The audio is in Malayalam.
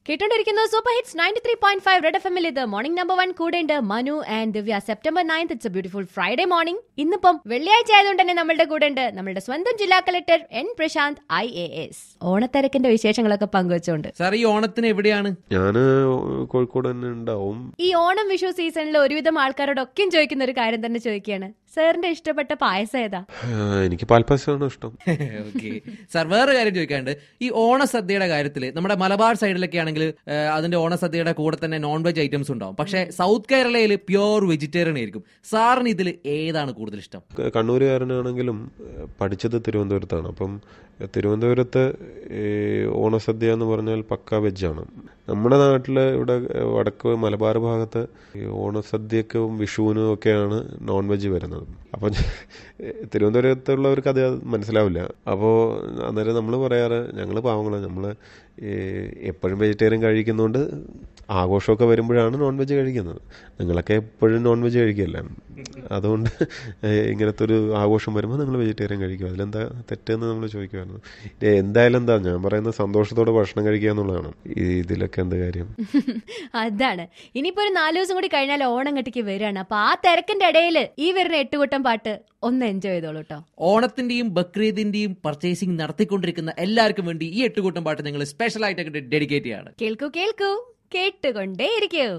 കേട്ടോണ്ടിരിക്കുന്നു super hits ninety three point five red F എമ്മിൽ ഇത് മോർണിംഗ് നമ്പർ വൺ കൂടെ ഉണ്ട് Manu and Divya September ninth it's a beautiful Friday morning ഇന്നിപ്പം വെള്ളിയാഴ്ച ആയതുകൊണ്ട് തന്നെ നമ്മളുടെ കൂടെ ഉണ്ട് നമ്മുടെ സ്വന്തം ജില്ലാ collector N Prashanth I A S ഓണത്തിരക്കിന്റെ വിശേഷങ്ങളൊക്കെ പങ്കുവച്ചുകൊണ്ട് സാർ ഈ ഓണത്തിന് എവിടെയാണ് ഞാന് കോഴിക്കോട് തന്നെ ഉണ്ടാവും ഈ ഓണം വിഷു സീസണിൽ ഒരുവിധം ആൾക്കാരോടൊക്കെയും ചോദിക്കുന്ന ഒരു കാര്യം തന്നെ ചോദിക്കുകയാണ് സാറിന്റെ ഇഷ്ടപ്പെട്ട പായസം ഏതാ ആ, എനിക്ക് പാൽപ്പായസമാണ് ഇഷ്ടം ഓക്കെ സാർ വേറെ കാര്യം ചോദിക്കാണ്ട് ഈ ഓണസദ്യയുടെ കാര്യത്തിൽ നമ്മുടെ മലബാർ സൈഡിലൊക്കെ ആണെങ്കിൽ അതിന്റെ ഓണസദ്യയുടെ കൂടെ തന്നെ നോൺ വെജ് ഐറ്റംസ് ഉണ്ടാവും പക്ഷേ സൗത്ത് കേരളയിൽ പ്യോർ വെജിറ്റേറിയൻ ആയിരിക്കും സാറിന് ഇതിൽ ഏതാണ് കൂടുതൽ ഇഷ്ടം ക- കണ്ണൂരുകാരനാണെങ്കിലും ഏഹ്, പഠിച്ചത് തിരുവനന്തപുരത്താണ് അപ്പം തിരുവനന്തപുരത്ത് ഈ ഓണസദ്യ എന്ന് പറഞ്ഞാൽ പക്ക വെജാണ് നമ്മുടെ നാട്ടിൽ ഇവിടെ ഏഹ്, വടക്ക് മലബാർ ഭാഗത്ത് ഈ ഓണസദ്യക്കും വിഷുവിനും ഒക്കെയാണ് നോൺ വെജ് വരുന്നത് അപ്പം തിരുവനന്തപുരത്തുള്ളവർക്ക് അത് മനസ്സിലാവില്ല അപ്പോൾ അന്നേരം നമ്മൾ പറയാറ് ഞങ്ങൾ പാവങ്ങളാണ് നമ്മൾ എപ്പോഴും വെജിറ്റേറിയൻ കഴിക്കുന്നതുകൊണ്ട് ആഘോഷമൊക്കെ വരുമ്പോഴാണ് നോൺ വെജ് കഴിക്കുന്നത് നിങ്ങളൊക്കെ എപ്പോഴും നോൺ വെജ് കഴിക്കുകയല്ല അതുകൊണ്ട് ഏഹ്, ഇങ്ങനത്തെ ഒരു ആഘോഷം വരുമ്പോൾ നിങ്ങൾ വെജിറ്റേറിയൻ കഴിക്കും അതിലെന്താ തെറ്റെന്ന് നമ്മൾ ചോദിക്കുമായിരുന്നു ഏ, എന്തായാലും എന്താ ഞാൻ പറയുന്നത് സന്തോഷത്തോടെ ഭക്ഷണം കഴിക്കുക എന്നുള്ളതാണ് ഈ ഇതിലൊക്കെ എന്ത് കാര്യം അതാണ് ഇനിയിപ്പോ ഒരു നാലു ദിവസം കൂടി കഴിഞ്ഞാൽ ഓണം കെട്ടിക്ക് വരികയാണ് അപ്പൊ ആ തിരക്കിന്റെ ഇടയിൽ ഈ വരുന്ന എട്ടുകൂട്ടം പാട്ട് ഒന്ന് എൻജോയ് ചെയ്തോളൂ കേട്ടോ ഓണത്തിന്റെയും ബക്രീദിന്റെയും പർച്ചേസിംഗ് നടത്തിക്കൊണ്ടിരിക്കുന്ന എല്ലാവർക്കും വേണ്ടി ഈ എട്ടുകൂട്ടം പാട്ട് നിങ്ങൾ സ്പെഷ്യൽ ആയിട്ട് ഡെഡിക്കേറ്റ് ചെയ്യാണ് കേൾക്കൂ കേൾക്കൂ കേട്ടുകൊണ്ടേയിരിക്കൂ